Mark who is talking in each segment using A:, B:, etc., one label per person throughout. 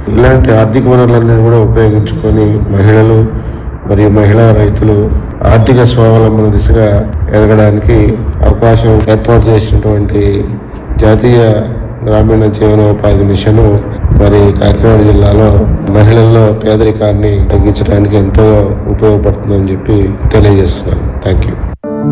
A: ఇలాంటి ఆర్థిక వనరులన్నీ కూడా ఉపయోగించుకొని మహిళలు మరియు మహిళా రైతులు ఆర్థిక స్వావలంబన దిశగా ఎదగడానికి అవకాశం ఏర్పాటు చేసినటువంటి జాతీయ గ్రామీణ జీవనోపాధి మిషన్ మరి కాకినాడ జిల్లాలో మహిళల్లో పేదరికాన్ని తగ్గించడానికి ఎంతో ఉపయోగపడుతుందని చెప్పి తెలియజేస్తున్నాను థ్యాంక్ యూ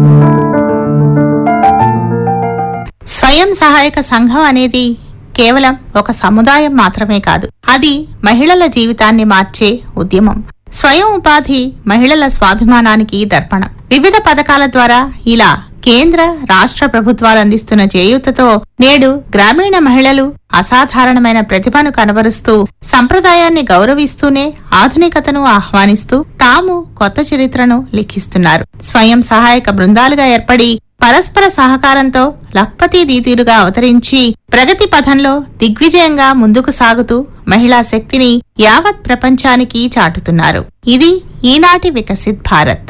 B: స్వయం సహాయక సంఘం అనేది కేవలం ఒక సముదాయం మాత్రమే కాదు అది మహిళల జీవితాన్ని మార్చే ఉద్యమం స్వయం ఉపాధి మహిళల స్వాభిమానానికి దర్పణం వివిధ పథకాల ద్వారా ఇలా కేంద్ర రాష్ట్ర ప్రభుత్వాలు అందిస్తున్న చేయూతతో నేడు గ్రామీణ మహిళలు అసాధారణమైన ప్రతిభను కనబరుస్తూ సంప్రదాయాన్ని గౌరవిస్తూనే ఆధునికతను ఆహ్వానిస్తూ తాము కొత్త చరిత్రను లిఖిస్తున్నారు స్వయం సహాయక బృందాలుగా ఏర్పడి పరస్పర సహకారంతో లక్పతి దీతీరుగా అవతరించి ప్రగతి పథంలో దిగ్విజయంగా ముందుకు సాగుతూ మహిళా శక్తిని యావత్ ప్రపంచానికి చాటుతున్నారు ఇది ఈనాటి వికసిత్ భారత్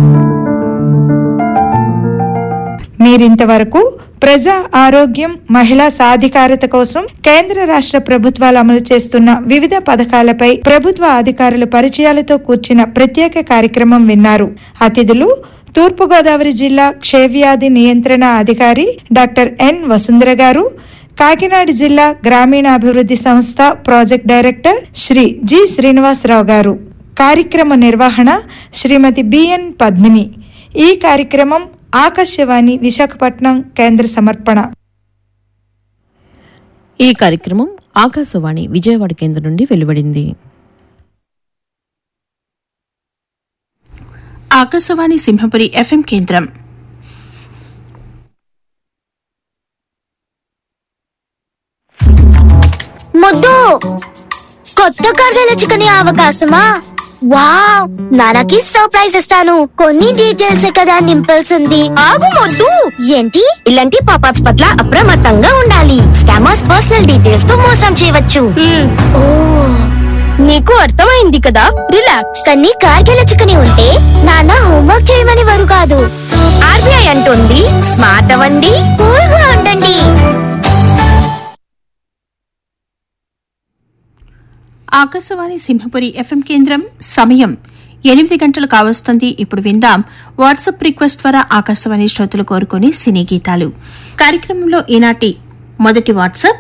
C: మీరింతవరకు ప్రజా ఆరోగ్యం మహిళా సాధికారత కోసం కేంద్ర రాష్ట్ర ప్రభుత్వాలు అమలు చేస్తున్న వివిధ పథకాలపై ప్రభుత్వ అధికారుల పరిచయాలతో కూర్చిన ప్రత్యేక కార్యక్రమం విన్నారు అతిథులు తూర్పుగోదావరి జిల్లా క్షయవ్యాధి నియంత్రణ అధికారి డాక్టర్ ఎన్ వసుంధర గారు కాకినాడ జిల్లా గ్రామీణాభివృద్ధి సంస్థ project director Shri G Srinivasarao గారు కార్యక్రమ నిర్వహణ శ్రీమతి బిఎన్ పద్మిని ఈ కార్యక్రమం ఆకాశవాణి విశాఖపట్నం కేంద్ర సమర్పణ
D: ఈ కార్యక్రమం ఆకాశవాణి విజయవాడ కేంద్రం నుండి వెలువడింది
E: ఆకాశవాణి సింహపురి ఎఫ్ఎం కేంద్రం
F: ముద్దు కొత్త కర్గల చికెన్ అవకాశమా వావ్ నాన్నకి సర్ప్రైజ్ ఇస్తాను కొన్ని డీటెయిల్స్ కదా నింపాల్సింది ఆగు మొద్దు ఏంటి ఇలాంటి పాపాప్స్ పట్ల అప్రమత్తంగా ఉండాలి స్కామర్స్ పర్సనల్ డీటెయిల్స్ తో మోసం చేయవచ్చు ఓ నీకు అర్థమైంది కదా రిలాక్స్ కానీ కార్గిల చికెన్ ఉంటే నాన్న హోంవర్క్ చేయమని వారు కాదు ఆర్బీఐ అంటుంది స్మార్ట్ అవ్వండి కూల్ గా ఉండండి
E: ఆకాశవాణి సింహపురి ఎఫ్ఎం కేంద్రం సమయం ఎనిమిది గంటలు కావస్తుంది ఇప్పుడు విందాం వాట్సాప్ రిక్వెస్ట్ ద్వారా ఆకాశవాణి శ్రోతలు కోరుకుని సినీ గీతాలు కార్యక్రమంలో ఈనాటి మొదటి వాట్సాప్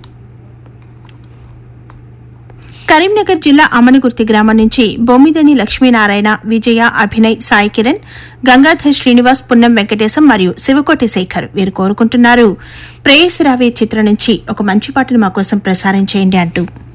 E: కరీంనగర్ జిల్లా అమనగుర్తి గ్రామం నుంచి బొమ్మిదని లక్ష్మీనారాయణ విజయ అభినయ్ సాయి కిరణ్ గంగాధర్ శ్రీనివాస్ పున్నం వెంకటేశం మరియు శివకోటి శేఖర్ వీరు కోరుకుంటున్నారు ప్రేయసి రావే చిత్రం నుంచి ఒక మంచి పాటను మా కోసం ప్రసారం చేయండి అంటూ